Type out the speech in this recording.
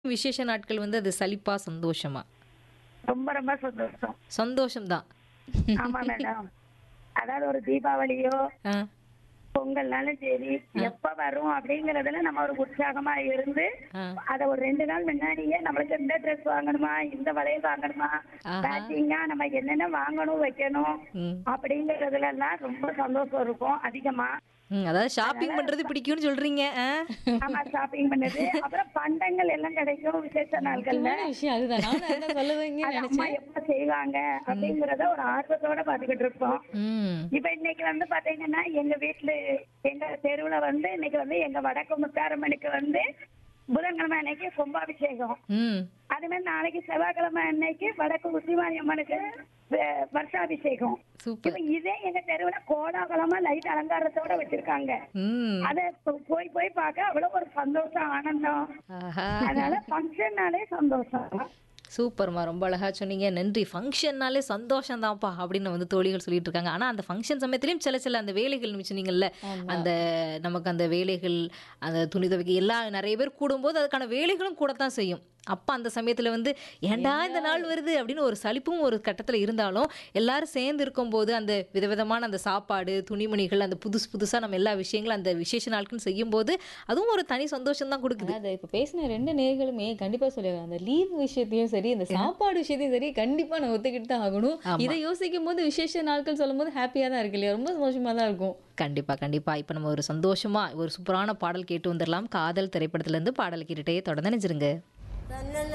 விசேஷ நாட்கள் வந்து அது சலிப்பா, சந்தோஷமா? ரொம்ப ரொம்ப சந்தோஷம். சந்தோஷம் தான். ஆமா மேடம். அதாவது ஒரு தீபாவளியோ, ஆ. பொங்கல்னாலும் சரி, ஆ. எப்ப வரும் அப்படிங்கறதுல நம்ம ஒரு உற்சாகமா இருந்து, ஆ. அத ஒரு 2 நாள் முன்னாடியே நம்மளுக்கு இந்த ட்ரெஸ் வாங்கணுமா, இந்த வளையல் வாங்கணுமா, ஆஹா. மேட்சிங்கா நம்ம என்னென்ன வாங்கணும், வைக்கணும் ம். அப்படிங்கறதுல எல்லாம் ரொம்ப சந்தோஷம் இருக்கும் அதிகமா. ம். அதாவது ஷாப்பிங் பண்றது பிடிக்கும்னு சொல்றீங்க. ஆ. ஆமா ஷாப்பிங் பண்ணது. அப்புறம் பண்டங்கள் எல்லாம் கிடைக்கும் விசேஷ நாட்கள்ல. முக்கியமான விஷயம் அதுதான். நானும் அதான் சொல்லுவீங்கன்னு அது அம்மா நினைச்சேன். எப்ப செய்வாங்க அப்படிங்கறத ஒரு ஆர்வத்தோட பாத்துக்கிட்டு இருப்போம். ம். இப்ப இன்னைக்கு வந்து பாத்தீங்கன்னா எங்க வீட்டுல எங்க தெருவுல வந்து இன்னைக்கு வந்து எங்க வடக்கு முத்தாரம்மனுக்கு வந்து புதன்கிழமை அன்னைக்கு கும்பாபிஷேகம் ம். அதே மாதிரி நாளைக்கு செவ்வாய்க்கிழமை அன்னைக்கு வடக்கு உசிமாரி அம்மனுக்கு வ- வருஷாபிஷேகம் சூப்பர். இப்ப இதே எங்க தெருவுல கோலாகலமா லைட் அலங்காரத்தோட வச்சிருக்காங்க ம். அத போ- போய் போய் பார்க்க அவ்வளவு ஒரு சந்தோஷம் ஆனந்தம் ஆஹா. அதனால ஃபங்க்ஷன்னாலே சந்தோஷம் சூப்பர்மா ரொம்ப அழகா சொன்னீங்க நன்றி ஃபங்க்ஷன்னாலே சந்தோஷம் தான்ப்பா அப்படின்னு வந்து தோழிகள் சொல்லிட்டு இருக்காங்க ஆனா அந்த ஃபங்க்ஷன் சமயத்திலயும் சில சில அந்த வேலைகள் சொன்னீங்கல்ல ஆமா. அந்த நமக்கு அந்த வேலைகள் அந்த துணி துவைக்க எல்லாம் நிறைய பேர் கூடும்போது அதுக்கான வேலைகளும் கூடத்தான் செய்யும் அப்ப அந்த சமயத்துல வந்து ஏன்டா இந்த நாள் வருது அப்படின்னு ஒரு சலிப்பும் ஒரு கட்டத்துல இருந்தாலும் எல்லாரும் சேர்ந்து இருக்கும்போது அந்த விதவிதமான அந்த சாப்பாடு துணிமணிகள் அந்த புதுசு புதுசா நம்ம எல்லா விஷயங்களும் அந்த விசேஷ நாட்கள் செய்யும்போது அதுவும் ஒரு தனி சந்தோஷம் தான் கொடுக்குது அதாவது இப்ப பேசின ரெண்டு நேர்களுமே கண்டிப்பா சொல்லுவாங்க அந்த லீவ் விஷயத்தையும் சரி இந்த சாப்பாடு விஷயத்தையும் சரி கண்டிப்பா நான் ஒத்துக்கிட்டு தான் ஆகணும் ஆமா. இதை யோசிக்கும் போது விசேஷ நாட்கள் சொல்லும் போது ஹாப்பியா தான் இருக்கு இல்லையா ரொம்ப சந்தோஷமா தான் இருக்கும் கண்டிப்பா கண்டிப்பா இப்போ நம்ம ஒரு சந்தோஷமா ஒரு சூப்பரான பாடல் கேட்டு வந்துடலாம் காதல் திரைப்படத்துல இருந்து பாடல் கேட்டுட்டே தொடர்ந்து நினைச்சிருங்க